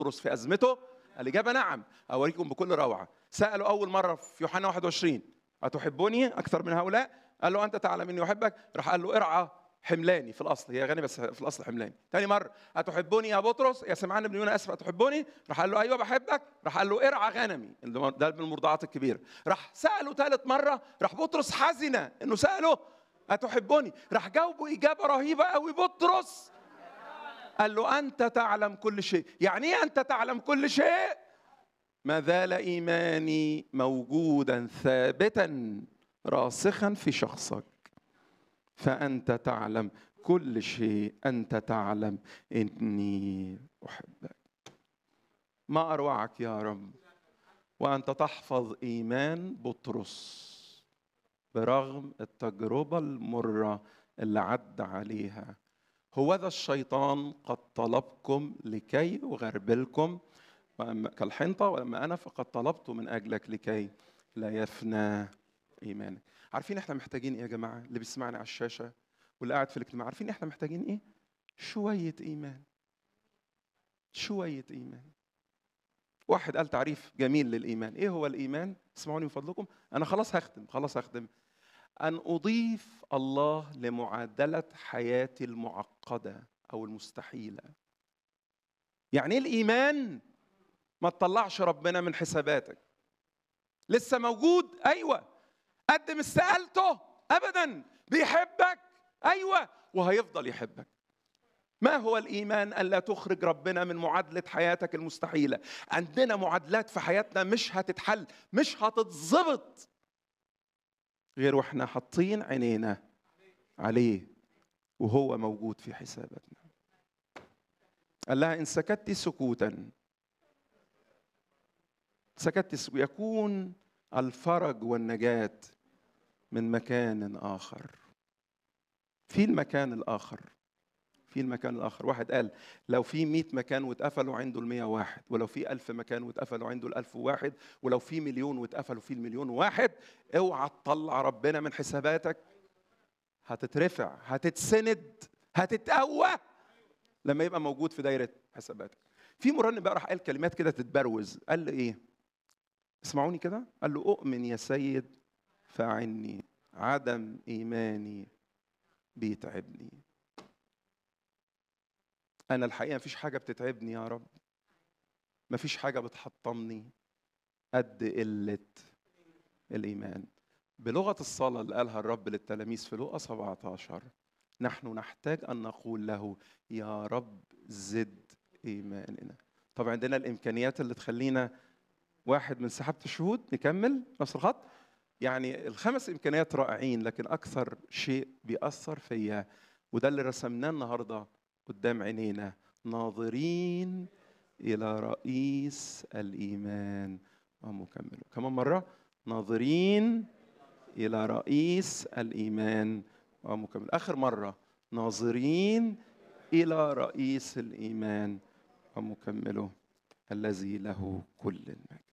بطرس في ازمته الاجابه نعم اوريكم بكل روعه سالوا اول مره في يوحنا 21 اتحبني اكثر من هؤلاء قال له انت تعلم اني احبك راح قال له ارعى حملاني في الاصل هي غني بس في الاصل حملاني تاني مره اتحبني يا بطرس يا سمعان بن يونا اسف اتحبني راح قال له ايوه بحبك راح قال له ارعى غنمي ده من المرضعات الكبيره راح ساله ثالث مره راح بطرس حزن انه ساله اتحبني راح جاوبه اجابه رهيبه قوي بطرس قال له انت تعلم كل شيء يعني ايه انت تعلم كل شيء ما زال ايماني موجودا ثابتا راسخا في شخصك فانت تعلم كل شيء انت تعلم اني احبك ما اروعك يا رب وانت تحفظ ايمان بطرس برغم التجربه المره اللي عدى عليها هو ذا الشيطان قد طلبكم لكي يغربلكم كالحنطة ولما أنا فقد طلبت من أجلك لكي لا يفنى إيمانك عارفين إحنا محتاجين إيه يا جماعة اللي بيسمعني على الشاشة واللي قاعد في الاجتماع عارفين إحنا محتاجين إيه شوية إيمان شوية إيمان واحد قال تعريف جميل للإيمان إيه هو الإيمان اسمعوني من فضلكم أنا خلاص هختم خلاص هختم أن أضيف الله لمعادلة حياتي المعقدة أو المستحيلة يعني إيه الإيمان؟ ما تطلعش ربنا من حساباتك لسه موجود أيوة قد ما استقالته أبدا بيحبك أيوة وهيفضل يحبك ما هو الإيمان ألا تخرج ربنا من معادلة حياتك المستحيلة عندنا معادلات في حياتنا مش هتتحل مش هتتظبط غير واحنا حاطين عينينا عليه وهو موجود في حساباتنا قال لها ان سكت سكوتا سكت سكوتا يكون الفرج والنجاة من مكان آخر في المكان الآخر في المكان الآخر واحد قال لو في مئة مكان واتقفلوا عنده المية واحد ولو في ألف مكان واتقفلوا عنده الألف واحد ولو في مليون واتقفلوا فيه المليون واحد اوعى تطلع ربنا من حساباتك هتترفع هتتسند هتتقوى لما يبقى موجود في دايرة حساباتك في مرنم بقى راح قال كلمات كده تتبروز قال لي ايه اسمعوني كده قال له اؤمن يا سيد فاعني عدم ايماني بيتعبني انا الحقيقه مفيش حاجه بتتعبني يا رب مفيش حاجه بتحطمني قد قله الايمان بلغه الصلاه اللي قالها الرب للتلاميذ في لوقا 17 نحن نحتاج ان نقول له يا رب زد ايماننا طب عندنا الامكانيات اللي تخلينا واحد من سحابه الشهود نكمل نفس الخط يعني الخمس امكانيات رائعين لكن اكثر شيء بيأثر فيا وده اللي رسمناه النهارده قدام عينينا ناظرين الى رئيس الايمان ومكمله كمان مره ناظرين الى رئيس الايمان ومكمل اخر مره ناظرين الى رئيس الايمان ومكمله الذي له كل المجد